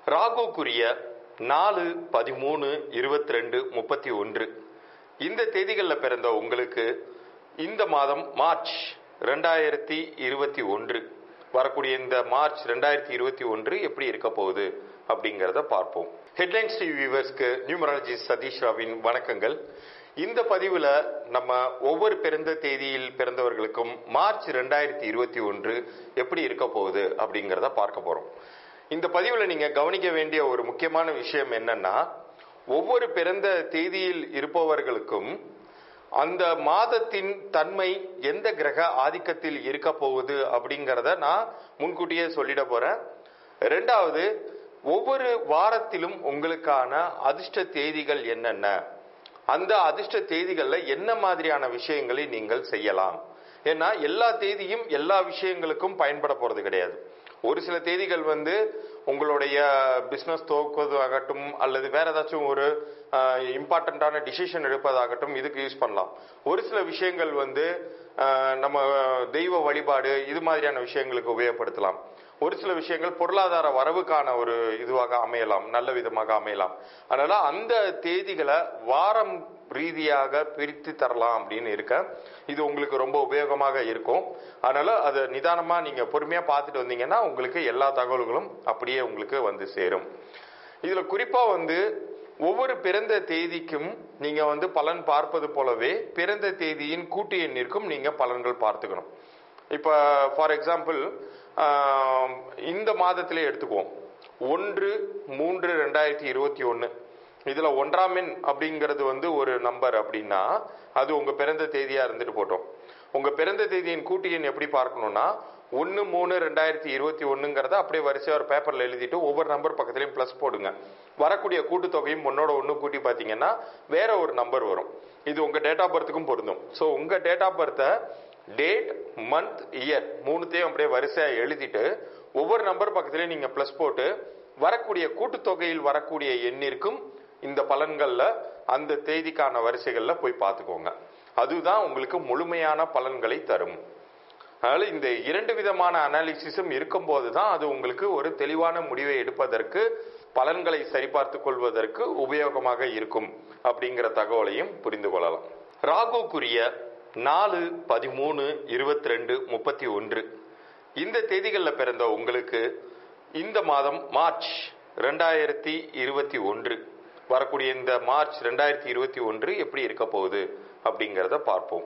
ராகுக்குரிய நாலு பதிமூணு இருபத்தி ரெண்டு முப்பத்தி ஒன்று இந்த தேதிகளில் பிறந்த உங்களுக்கு இந்த மாதம் மார்ச் ரெண்டாயிரத்தி இருபத்தி ஒன்று வரக்கூடிய இந்த மார்ச் ரெண்டாயிரத்தி இருபத்தி ஒன்று எப்படி இருக்க போகுது அப்படிங்கிறத பார்ப்போம் ஹெட்லைன்ஸ் டிவி வியூவர்ஸ்க்கு நியூமராலஜி சதீஷ் ராவின் வணக்கங்கள் இந்த பதிவுல நம்ம ஒவ்வொரு பிறந்த தேதியில் பிறந்தவர்களுக்கும் மார்ச் ரெண்டாயிரத்தி இருபத்தி ஒன்று எப்படி இருக்க போகுது அப்படிங்கிறத பார்க்க போறோம் இந்த பதிவுல நீங்க கவனிக்க வேண்டிய ஒரு முக்கியமான விஷயம் என்னன்னா ஒவ்வொரு பிறந்த தேதியில் இருப்பவர்களுக்கும் அந்த மாதத்தின் தன்மை எந்த கிரக ஆதிக்கத்தில் இருக்க போகுது அப்படிங்கிறத நான் முன்கூட்டியே சொல்லிட போறேன் ரெண்டாவது ஒவ்வொரு வாரத்திலும் உங்களுக்கான அதிர்ஷ்ட தேதிகள் என்னென்ன அந்த அதிர்ஷ்ட தேதிகளில் என்ன மாதிரியான விஷயங்களை நீங்கள் செய்யலாம் ஏன்னா எல்லா தேதியும் எல்லா விஷயங்களுக்கும் பயன்பட போறது கிடையாது ஒரு சில தேதிகள் வந்து உங்களுடைய பிஸ்னஸ் துவக்குவதாகட்டும் அல்லது வேற ஏதாச்சும் ஒரு இம்பார்ட்டண்ட்டான டிசிஷன் எடுப்பதாகட்டும் இதுக்கு யூஸ் பண்ணலாம் ஒரு சில விஷயங்கள் வந்து ஆஹ், நம்ம தெய்வ வழிபாடு இது மாதிரியான விஷயங்களுக்கு உபயோகப்படுத்தலாம் ஒரு சில விஷயங்கள் பொருளாதார வரவுக்கான ஒரு இதுவாக அமையலாம் நல்ல விதமாக அமையலாம் அதனால அந்த தேதிகளை வாரம் ரீதியாக பிரித்து தரலாம் அப்படின்னு இருக்கேன் இது உங்களுக்கு ரொம்ப உபயோகமாக இருக்கும் அதனால அதை நிதானமா நீங்க பொறுமையா பார்த்துட்டு வந்தீங்கன்னா உங்களுக்கு எல்லா தகவல்களும் அப்படியே உங்களுக்கு வந்து சேரும் இதுல குறிப்பா வந்து ஒவ்வொரு பிறந்த தேதிக்கும் நீங்க வந்து பலன் பார்ப்பது போலவே பிறந்த தேதியின் கூட்டு எண்ணிற்கும் நீங்க பலன்கள் பார்த்துக்கணும் இப்ப ஃபார் எக்ஸாம்பிள் இந்த மாதத்திலே எடுத்துக்குவோம் ஒன்று மூன்று ரெண்டாயிரத்தி இருபத்தி ஒன்று இதுல ஒன்றாம் எண் அப்படிங்கிறது வந்து ஒரு நம்பர் அப்படின்னா அது உங்க பிறந்த தேதியா இருந்துட்டு போட்டோம் உங்க பிறந்த தேதியின் கூட்டு எண் எப்படி பார்க்கணும்னா ஒன்று மூணு ரெண்டாயிரத்தி இருபத்தி ஒண்ணுங்கிறத அப்படியே வரிசையா ஒரு பேப்பர்ல எழுதிட்டு ஒவ்வொரு நம்பர் பக்கத்துலயும் ப்ளஸ் போடுங்க வரக்கூடிய கூட்டுத்தொகையும் ஒன்னோட ஒன்று கூட்டி பார்த்தீங்கன்னா வேற ஒரு நம்பர் வரும் இது உங்க டேட் ஆஃப் பர்த்துக்கும் பொருந்தும் ஸோ உங்க டேட் ஆஃப் பர்த்தை டேட் மந்த் இயர் மூணுத்தையும் அப்படியே வரிசையா எழுதிட்டு ஒவ்வொரு நம்பர் பக்கத்துலயும் நீங்க ப்ளஸ் போட்டு வரக்கூடிய கூட்டுத்தொகையில் வரக்கூடிய எண்ணிற்கும் இந்த பலன்கள்ல அந்த தேதிக்கான வரிசைகள்ல போய் பார்த்துக்கோங்க அதுதான் உங்களுக்கு முழுமையான பலன்களை தரும் அதனால இந்த இரண்டு விதமான அனாலிசிஸும் இருக்கும்போது தான் அது உங்களுக்கு ஒரு தெளிவான முடிவை எடுப்பதற்கு பலன்களை சரிபார்த்து கொள்வதற்கு உபயோகமாக இருக்கும் அப்படிங்கிற தகவலையும் புரிந்து கொள்ளலாம் ராகுக்குரிய நாலு பதிமூணு இருபத்தி ரெண்டு முப்பத்தி ஒன்று இந்த தேதிகளில் பிறந்த உங்களுக்கு இந்த மாதம் மார்ச் ரெண்டாயிரத்தி இருபத்தி ஒன்று வரக்கூடிய இந்த மார்ச் ரெண்டாயிரத்தி இருபத்தி ஒன்று எப்படி இருக்க போகுது அப்படிங்கிறத பார்ப்போம்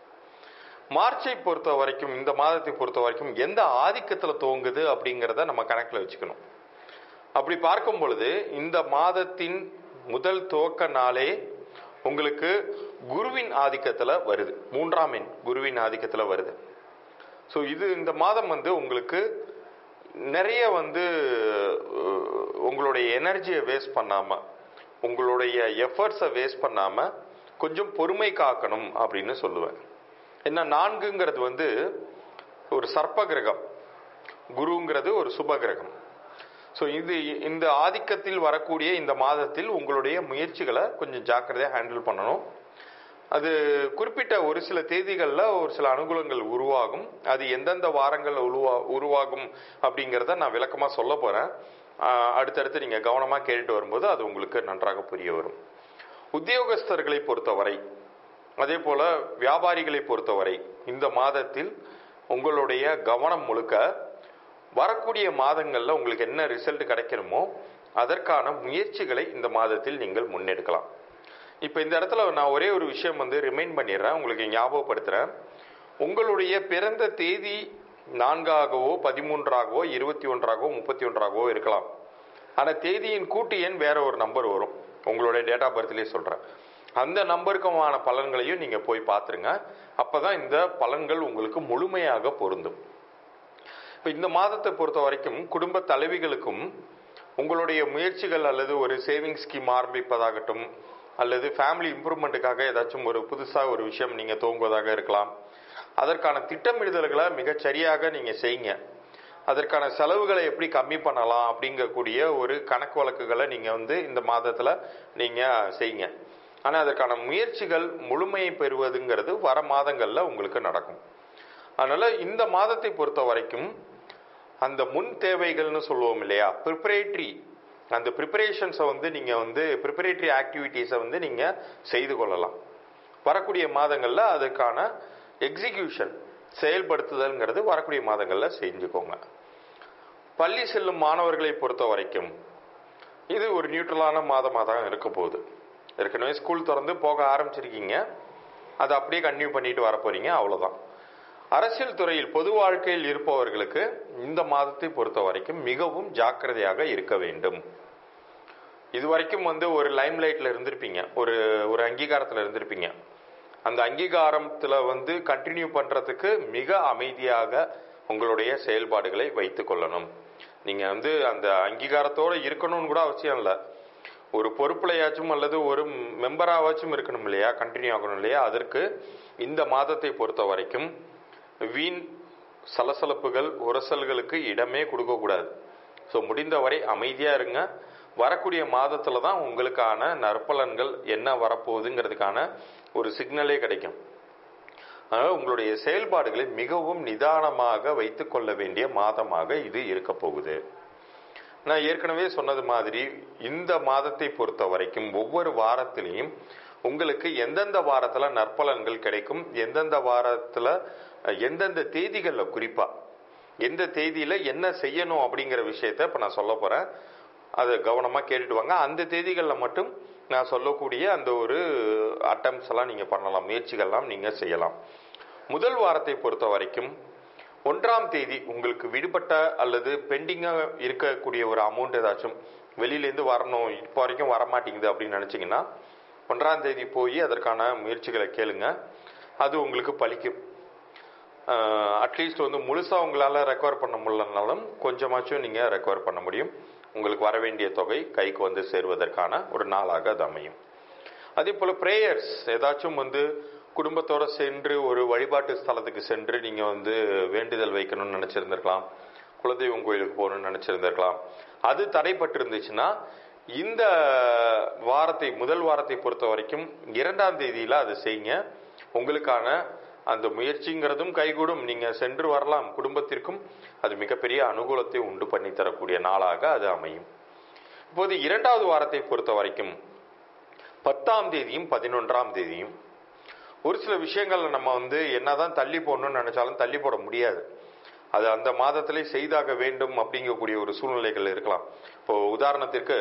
மார்ச்சை பொறுத்த வரைக்கும் இந்த மாதத்தை பொறுத்த வரைக்கும் எந்த ஆதிக்கத்தில் துவங்குது அப்படிங்கிறத நம்ம கணக்கில் வச்சுக்கணும் அப்படி பார்க்கும் பொழுது இந்த மாதத்தின் முதல் துவக்க நாளே உங்களுக்கு குருவின் ஆதிக்கத்தில் வருது மூன்றாம் எண் குருவின் ஆதிக்கத்தில் வருது ஸோ இது இந்த மாதம் வந்து உங்களுக்கு நிறைய வந்து அஹ், உங்களுடைய எனர்ஜியை வேஸ்ட் பண்ணாம உங்களுடைய எஃபர்ட்ஸை வேஸ்ட் பண்ணாம கொஞ்சம் பொறுமை காக்கணும் அப்படின்னு சொல்லுவேன் என்ன நான்குங்கிறது வந்து ஒரு சர்ப்ப கிரகம் குருங்கிறது ஒரு சுப கிரகம் ஸோ இது இந்த ஆதிக்கத்தில் வரக்கூடிய இந்த மாதத்தில் உங்களுடைய முயற்சிகளை கொஞ்சம் ஜாக்கிரதையாக ஹேண்டில் பண்ணணும் அது குறிப்பிட்ட ஒரு சில தேதிகளில் ஒரு சில அனுகூலங்கள் உருவாகும் அது எந்தெந்த வாரங்களில் உருவா உருவாகும் அப்படிங்கிறத நான் விளக்கமாக சொல்ல போகிறேன் அடுத்தடுத்து நீங்கள் கவனமாக கேட்டுட்டு வரும்போது அது உங்களுக்கு நன்றாக புரிய வரும் உத்தியோகஸ்தர்களை பொறுத்தவரை அதே போல வியாபாரிகளை பொறுத்தவரை இந்த மாதத்தில் உங்களுடைய கவனம் முழுக்க வரக்கூடிய மாதங்களில் உங்களுக்கு என்ன ரிசல்ட் கிடைக்கணுமோ அதற்கான முயற்சிகளை இந்த மாதத்தில் நீங்கள் முன்னெடுக்கலாம் இப்போ இந்த இடத்துல நான் ஒரே ஒரு விஷயம் வந்து ரிமைண்ட் பண்ணிடுறேன் உங்களுக்கு ஞாபகப்படுத்துகிறேன் உங்களுடைய பிறந்த தேதி நான்காகவோ பதிமூன்றாகவோ இருபத்தி ஒன்றாகவோ முப்பத்தி ஒன்றாகவோ இருக்கலாம் ஆனால் தேதியின் கூட்டு எண் வேற ஒரு நம்பர் வரும் உங்களுடைய டேட் ஆஃப் பர்த்லேயே சொல்கிறேன் அந்த நம்பருக்குமான பலன்களையும் நீங்கள் போய் பார்த்துருங்க அப்போ தான் இந்த பலன்கள் உங்களுக்கு முழுமையாக பொருந்தும் இப்போ இந்த மாதத்தை பொறுத்த வரைக்கும் குடும்ப தலைவிகளுக்கும் உங்களுடைய முயற்சிகள் அல்லது ஒரு சேவிங் ஸ்கீம் ஆரம்பிப்பதாகட்டும் அல்லது ஃபேமிலி இம்ப்ரூவ்மெண்ட்டுக்காக ஏதாச்சும் ஒரு புதுசாக ஒரு விஷயம் நீங்கள் துவங்குவதாக இருக்கலாம் அதற்கான திட்டமிடுதல்களை மிகச் சரியாக நீங்கள் செய்யுங்க அதற்கான செலவுகளை எப்படி கம்மி பண்ணலாம் அப்படிங்கக்கூடிய ஒரு கணக்கு வழக்குகளை நீங்கள் வந்து இந்த மாதத்தில் நீங்கள் செய்யுங்க ஆனால் அதற்கான முயற்சிகள் முழுமையை பெறுவதுங்கிறது வர மாதங்களில் உங்களுக்கு நடக்கும் அதனால் இந்த மாதத்தை பொறுத்த வரைக்கும் அந்த முன் தேவைகள்னு சொல்லுவோம் இல்லையா ப்ரிப்பரேட்டரி அந்த ப்ரிப்பரேஷன்ஸை வந்து நீங்கள் வந்து ப்ரிப்பரேட்டரி ஆக்டிவிட்டீஸை வந்து நீங்கள் செய்து கொள்ளலாம் வரக்கூடிய மாதங்களில் அதுக்கான எக்ஸிக்யூஷன் செயல்படுத்துதல்ங்கிறது வரக்கூடிய மாதங்களில் செஞ்சுக்கோங்க பள்ளி செல்லும் மாணவர்களை பொறுத்த வரைக்கும் இது ஒரு நியூட்ரலான மாதமாக தான் இருக்க போகுது ஏற்கனவே ஸ்கூல் திறந்து போக ஆரம்பிச்சிருக்கீங்க அதை அப்படியே கன்டினியூ பண்ணிட்டு வர போறீங்க அவ்வளோதான் அரசியல் துறையில் பொது வாழ்க்கையில் இருப்பவர்களுக்கு இந்த மாதத்தை பொறுத்த வரைக்கும் மிகவும் ஜாக்கிரதையாக இருக்க வேண்டும் இது வரைக்கும் வந்து ஒரு லைம் லைட்ல இருந்திருப்பீங்க ஒரு ஒரு அங்கீகாரத்தில் இருந்திருப்பீங்க அந்த அங்கீகாரத்தில் வந்து கண்டினியூ பண்றதுக்கு மிக அமைதியாக உங்களுடைய செயல்பாடுகளை வைத்துக் கொள்ளணும் நீங்க வந்து அந்த அங்கீகாரத்தோட இருக்கணும்னு கூட அவசியம் இல்லை ஒரு பொறுப்புலையாச்சும் அல்லது ஒரு மெம்பராவாச்சும் இருக்கணும் இல்லையா கண்டினியூ ஆகணும் இல்லையா அதற்கு இந்த மாதத்தை பொறுத்த வரைக்கும் வீண் சலசலப்புகள் உரசல்களுக்கு இடமே கொடுக்கக்கூடாது ஸோ முடிந்தவரை அமைதியாக இருங்க வரக்கூடிய மாதத்தில் தான் உங்களுக்கான நற்பலன்கள் என்ன வரப்போகுதுங்கிறதுக்கான ஒரு சிக்னலே கிடைக்கும் அதனால் உங்களுடைய செயல்பாடுகளை மிகவும் நிதானமாக வைத்துக் கொள்ள வேண்டிய மாதமாக இது இருக்க போகுது நான் ஏற்கனவே சொன்னது மாதிரி இந்த மாதத்தை பொறுத்த வரைக்கும் ஒவ்வொரு வாரத்திலையும் உங்களுக்கு எந்தெந்த வாரத்தில் நற்பலன்கள் கிடைக்கும் எந்தெந்த வாரத்தில் எந்தெந்த தேதிகளில் குறிப்பாக எந்த தேதியில் என்ன செய்யணும் அப்படிங்கிற விஷயத்த இப்போ நான் சொல்ல போகிறேன் அதை கவனமாக கேட்டுட்டு வாங்க அந்த தேதிகளில் மட்டும் நான் சொல்லக்கூடிய அந்த ஒரு அட்டம்ஸ் எல்லாம் நீங்கள் பண்ணலாம் முயற்சிகள்லாம் நீங்கள் செய்யலாம் முதல் வாரத்தை பொறுத்த வரைக்கும் ஒன்றாம் தேதி உங்களுக்கு விடுபட்ட அல்லது பெண்டிங்காக இருக்கக்கூடிய ஒரு அமௌண்ட் ஏதாச்சும் வெளியிலேருந்து வரணும் இப்போ வரைக்கும் வரமாட்டேங்குது அப்படின்னு நினச்சிங்கன்னா ஒன்றாம் தேதி போய் அதற்கான முயற்சிகளை கேளுங்க அது உங்களுக்கு பலிக்கும் அட்லீஸ்ட் வந்து முழுசாக உங்களால் ரெக்கவர் பண்ண முடியலனாலும் கொஞ்சமாச்சும் நீங்கள் ரெக்கவர் பண்ண முடியும் உங்களுக்கு வர வேண்டிய தொகை கைக்கு வந்து சேருவதற்கான ஒரு நாளாக அது அமையும் அதே போல் ப்ரேயர்ஸ் ஏதாச்சும் வந்து குடும்பத்தோட சென்று ஒரு வழிபாட்டு ஸ்தலத்துக்கு சென்று நீங்கள் வந்து வேண்டுதல் வைக்கணும்னு நினச்சிருந்திருக்கலாம் குலதெய்வம் கோயிலுக்கு போகணும்னு நினச்சிருந்திருக்கலாம் அது தடைப்பட்டு இருந்துச்சுன்னா இந்த வாரத்தை முதல் வாரத்தை பொறுத்த வரைக்கும் இரண்டாம் தேதியில் அது செய்யுங்க உங்களுக்கான அந்த முயற்சிங்கிறதும் கைகூடும் நீங்க சென்று வரலாம் குடும்பத்திற்கும் அது மிகப்பெரிய அனுகூலத்தை உண்டு பண்ணி தரக்கூடிய நாளாக அது அமையும் இப்போது இரண்டாவது வாரத்தை பொறுத்த வரைக்கும் பத்தாம் தேதியும் பதினொன்றாம் தேதியும் ஒரு சில விஷயங்கள்ல நம்ம வந்து என்னதான் தள்ளி போடணும்னு நினைச்சாலும் தள்ளி போட முடியாது அது அந்த மாதத்திலே செய்தாக வேண்டும் அப்படிங்கக்கூடிய ஒரு சூழ்நிலைகள் இருக்கலாம் இப்போ உதாரணத்திற்கு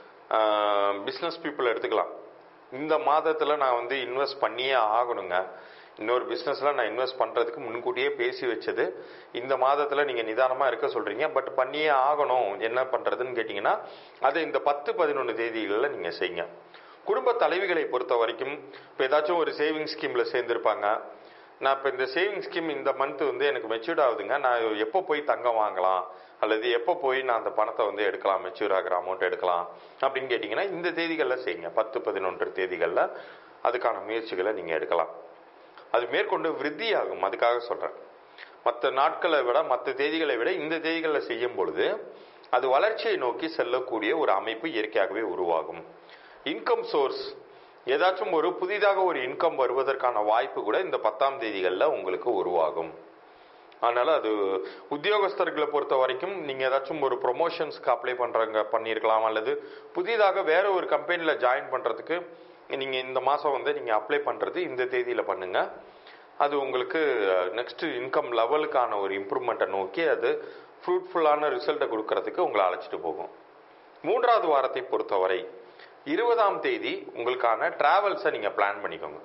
பிஸ்னஸ் பீப்புள் எடுத்துக்கலாம் இந்த மாதத்தில் நான் வந்து இன்வெஸ்ட் பண்ணியே ஆகணுங்க இன்னொரு பிஸ்னஸில் நான் இன்வெஸ்ட் பண்ணுறதுக்கு முன்கூட்டியே பேசி வச்சது இந்த மாதத்தில் நீங்கள் நிதானமாக இருக்க சொல்கிறீங்க பட் பண்ணியே ஆகணும் என்ன பண்ணுறதுன்னு கேட்டிங்கன்னா அதை இந்த பத்து பதினொன்று தேதிகளில் நீங்கள் செய்யுங்க குடும்ப தலைவிகளை பொறுத்த வரைக்கும் இப்போ ஏதாச்சும் ஒரு சேவிங் ஸ்கீமில் சேர்ந்துருப்பாங்க நான் இப்போ இந்த சேவிங் ஸ்கீம் இந்த மந்த் வந்து எனக்கு மெச்சூர்ட் ஆகுதுங்க நான் எப்போ போய் தங்கம் வாங்கலாம் அல்லது எப்போ போய் நான் அந்த பணத்தை வந்து எடுக்கலாம் மெச்சூர் ஆகிற அமௌண்ட் எடுக்கலாம் அப்படின்னு கேட்டிங்கன்னா இந்த தேதிகளில் செய்யுங்க பத்து பதினொன்று தேதிகளில் அதுக்கான முயற்சிகளை நீங்கள் எடுக்கலாம் அது மேற்கொண்டு விருத்தி ஆகும் அதுக்காக சொல்கிறேன் மற்ற நாட்களை விட மற்ற தேதிகளை விட இந்த தேதிகளில் செய்யும் பொழுது அது வளர்ச்சியை நோக்கி செல்லக்கூடிய ஒரு அமைப்பு இயற்கையாகவே உருவாகும் இன்கம் சோர்ஸ் ஏதாச்சும் ஒரு புதிதாக ஒரு இன்கம் வருவதற்கான வாய்ப்பு கூட இந்த பத்தாம் தேதிகளில் உங்களுக்கு உருவாகும் அதனால அது உத்தியோகஸ்தர்களை பொறுத்த வரைக்கும் நீங்க ஏதாச்சும் ஒரு ப்ரொமோஷன்ஸ்க்கு அப்ளை பண்றாங்க பண்ணியிருக்கலாம் அல்லது புதிதாக வேற ஒரு கம்பெனியில் ஜாயின் பண்றதுக்கு நீங்க இந்த மாசம் வந்து நீங்க அப்ளை பண்றது இந்த தேதியில பண்ணுங்க அது உங்களுக்கு நெக்ஸ்ட் இன்கம் லெவலுக்கான ஒரு இம்ப்ரூவ்மெண்ட்டை நோக்கி அது ஃப்ரூட்ஃபுல்லான ரிசல்ட்டை கொடுக்கறதுக்கு உங்களை அழைச்சிட்டு போகும் மூன்றாவது வாரத்தை பொறுத்தவரை இருபதாம் தேதி உங்களுக்கான டிராவல்ஸை நீங்க பிளான் பண்ணிக்கோங்க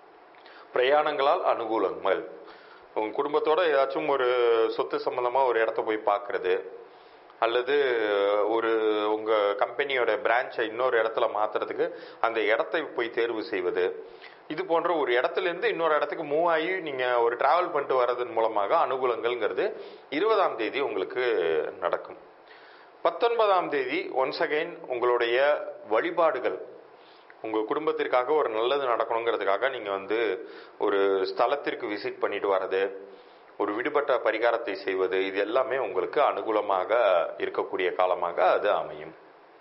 பிரயாணங்களால் அனுகூலங்கள் உங்க குடும்பத்தோட ஏதாச்சும் ஒரு சொத்து சம்பந்தமா ஒரு இடத்த போய் பார்க்கறது அல்லது ஒரு உங்க கம்பெனியோட பிரான்ச்சை இன்னொரு இடத்துல மாத்துறதுக்கு அந்த இடத்தை போய் தேர்வு செய்வது இது போன்ற ஒரு இடத்துல இருந்து இன்னொரு இடத்துக்கு மூவ் ஆகி நீங்க ஒரு டிராவல் பண்ணிட்டு வர்றதன் மூலமாக அனுகூலங்கள்ங்கிறது இருபதாம் தேதி உங்களுக்கு நடக்கும் பத்தொன்பதாம் தேதி ஒன்ஸ் அகைன் உங்களுடைய வழிபாடுகள் உங்க குடும்பத்திற்காக ஒரு நல்லது நடக்கணுங்கிறதுக்காக நீங்க வந்து ஒரு ஸ்தலத்திற்கு விசிட் பண்ணிட்டு வர்றது ஒரு விடுபட்ட பரிகாரத்தை செய்வது இது எல்லாமே உங்களுக்கு அனுகூலமாக இருக்கக்கூடிய காலமாக அது அமையும்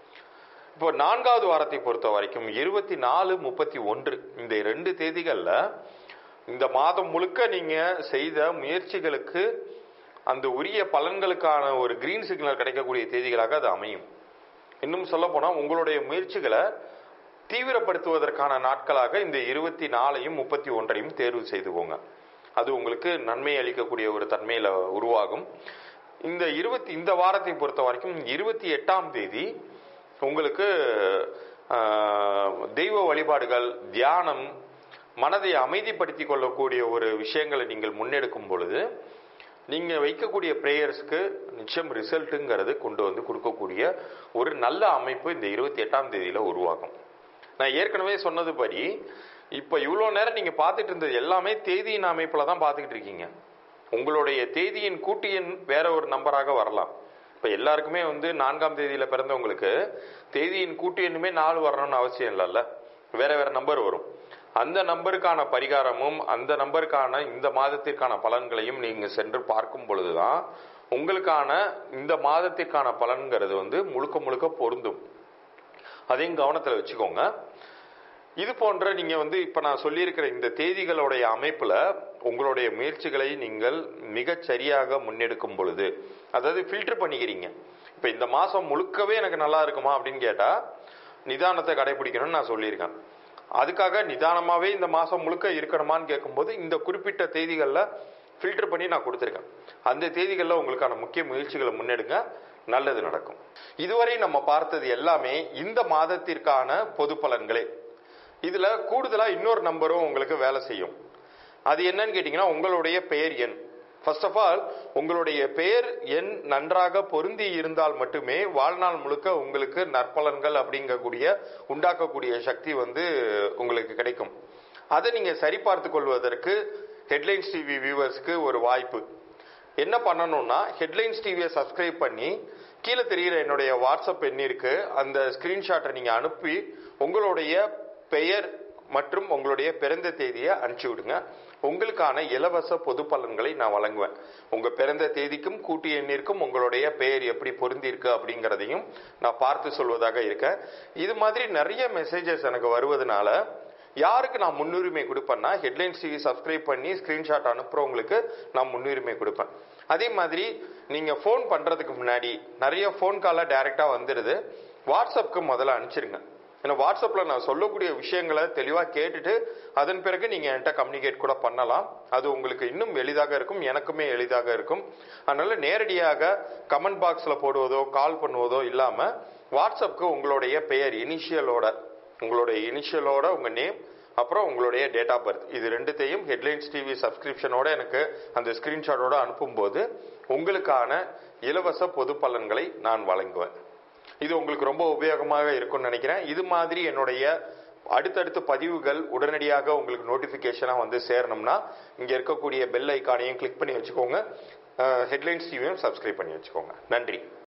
இப்போ நான்காவது வாரத்தை பொறுத்த வரைக்கும் இருபத்தி நாலு முப்பத்தி ஒன்று இந்த ரெண்டு தேதிகளில் இந்த மாதம் முழுக்க நீங்க செய்த முயற்சிகளுக்கு அந்த உரிய பலன்களுக்கான ஒரு கிரீன் சிக்னல் கிடைக்கக்கூடிய தேதிகளாக அது அமையும் இன்னும் சொல்ல போனா உங்களுடைய முயற்சிகளை தீவிரப்படுத்துவதற்கான நாட்களாக இந்த இருபத்தி நாலையும் முப்பத்தி ஒன்றையும் தேர்வு செய்துக்கோங்க அது உங்களுக்கு நன்மை அளிக்கக்கூடிய ஒரு தன்மையில உருவாகும் இந்த இருபத்தி இந்த வாரத்தை பொறுத்த வரைக்கும் இருபத்தி எட்டாம் தேதி உங்களுக்கு ஆஹ், தெய்வ வழிபாடுகள் தியானம் மனதை அமைதிப்படுத்தி கொள்ளக்கூடிய ஒரு விஷயங்களை நீங்கள் முன்னெடுக்கும் பொழுது நீங்க வைக்கக்கூடிய பிரேயர்ஸ்க்கு நிச்சயம் ரிசல்ட்டுங்கிறது கொண்டு வந்து கொடுக்கக்கூடிய ஒரு நல்ல அமைப்பு இந்த இருபத்தி எட்டாம் தேதியில உருவாகும் நான் ஏற்கனவே சொன்னதுபடி இப்ப இவ்வளோ நேரம் நீங்க பார்த்துட்டு இருந்தது எல்லாமே தேதியின் அமைப்புல தான் பார்த்துக்கிட்டு இருக்கீங்க உங்களுடைய தேதியின் கூட்டு எண் வேற ஒரு நம்பராக வரலாம் இப்ப எல்லாருக்குமே வந்து நான்காம் தேதியில பிறந்தவங்களுக்கு தேதியின் கூட்டு எண்ணுமே நாலு வரணும்னு அவசியம் இல்லைல்ல வேற வேற நம்பர் வரும் அந்த நம்பருக்கான பரிகாரமும் அந்த நம்பருக்கான இந்த மாதத்திற்கான பலன்களையும் நீங்க சென்று பார்க்கும் பொழுதுதான் உங்களுக்கான இந்த மாதத்திற்கான பலன்கிறது வந்து முழுக்க முழுக்க பொருந்தும் அதையும் கவனத்தில் வச்சுக்கோங்க இது போன்ற நீங்க வந்து இப்ப நான் சொல்லியிருக்கிற இந்த தேதிகளுடைய அமைப்புல உங்களுடைய முயற்சிகளை நீங்கள் மிகச் சரியாக முன்னெடுக்கும் பொழுது அதாவது ஃபில்டர் பண்ணிக்கிறீங்க இப்ப இந்த மாசம் முழுக்கவே எனக்கு நல்லா இருக்குமா அப்படின்னு கேட்டா நிதானத்தை கடைபிடிக்கணும்னு நான் சொல்லியிருக்கேன் அதுக்காக நிதானமாவே இந்த மாசம் முழுக்க இருக்கணுமான்னு கேட்கும்போது இந்த குறிப்பிட்ட தேதிகளில் ஃபில்டர் பண்ணி நான் கொடுத்துருக்கேன் அந்த தேதிகளில் உங்களுக்கான முக்கிய முயற்சிகளை முன்னெடுங்க நல்லது நடக்கும் இதுவரை நம்ம பார்த்தது எல்லாமே இந்த மாதத்திற்கான பொது பலன்களே இதுல கூடுதலா இன்னொரு நம்பரும் உங்களுக்கு வேலை செய்யும் அது என்னன்னு கேட்டீங்கன்னா உங்களுடைய பெயர் எண் ஃபர்ஸ்ட் ஆஃப் ஆல் உங்களுடைய பெயர் எண் நன்றாக பொருந்தி இருந்தால் மட்டுமே வாழ்நாள் முழுக்க உங்களுக்கு நற்பலன்கள் அப்படிங்கக்கூடிய உண்டாக்கக்கூடிய சக்தி வந்து உங்களுக்கு கிடைக்கும் அதை நீங்க சரிபார்த்து கொள்வதற்கு ஹெட்லைன்ஸ் டிவி வியூவர்ஸ்க்கு ஒரு வாய்ப்பு என்ன பண்ணணும்னா ஹெட்லைன்ஸ் டிவியை சப்ஸ்கிரைப் பண்ணி கீழே தெரிகிற என்னுடைய வாட்ஸ்அப் எண்ணிற்கு அந்த ஸ்கிரீன்ஷாட்டை நீங்க அனுப்பி உங்களுடைய பெயர் மற்றும் உங்களுடைய பிறந்த தேதியை அனுப்பிச்சு விடுங்க உங்களுக்கான இலவச பொது பலன்களை நான் வழங்குவேன் உங்க பிறந்த தேதிக்கும் கூட்டு எண்ணிற்கும் உங்களுடைய பெயர் எப்படி பொருந்தி இருக்கு அப்படிங்கிறதையும் நான் பார்த்து சொல்வதாக இருக்கேன் இது மாதிரி நிறைய மெசேஜஸ் எனக்கு வருவதனால யாருக்கு நான் முன்னுரிமை கொடுப்பேன்னா ஹெட்லைன்ஸ் டிவி சப்ஸ்கிரைப் பண்ணி ஸ்கிரீன்ஷாட் அனுப்புறவங்களுக்கு நான் முன்னுரிமை கொடுப்பேன் அதே மாதிரி நீங்க ஃபோன் பண்றதுக்கு முன்னாடி நிறைய ஃபோன் கால டைரக்டா வந்துடுது வாட்ஸ்அப்க்கு முதல்ல அனுப்பிச்சிருங்க ஏன்னா வாட்ஸ்அப்ல நான் சொல்லக்கூடிய விஷயங்களை தெளிவா கேட்டுட்டு அதன் பிறகு நீங்க என்கிட்ட கம்யூனிகேட் கூட பண்ணலாம் அது உங்களுக்கு இன்னும் எளிதாக இருக்கும் எனக்குமே எளிதாக இருக்கும் அதனால நேரடியாக கமெண்ட் பாக்ஸ்ல போடுவதோ கால் பண்ணுவதோ இல்லாம வாட்ஸ்அப்க்கு உங்களுடைய பெயர் இனிஷியலோட உங்களுடைய இனிஷியலோட உங்க நேம் அப்புறம் உங்களுடைய டேட் ஆஃப் பர்த் இது ரெண்டுத்தையும் ஹெட்லைன்ஸ் டிவி சப்ஸ்கிரிப்ஷனோட எனக்கு அந்த ஸ்கிரீன்ஷாட்டோட அனுப்பும்போது உங்களுக்கான இலவச பொது பலன்களை நான் வழங்குவேன் இது உங்களுக்கு ரொம்ப உபயோகமாக இருக்கும்னு நினைக்கிறேன் இது மாதிரி என்னுடைய அடுத்தடுத்த பதிவுகள் உடனடியாக உங்களுக்கு நோட்டிபிகேஷனாக வந்து சேரணும்னா இங்க இருக்கக்கூடிய பெல் ஐக்கானையும் கிளிக் பண்ணி வச்சுக்கோங்க ஹெட்லைன்ஸ் டிவியும் சப்ஸ்கிரைப் பண்ணி வச்சுக்கோங்க நன்றி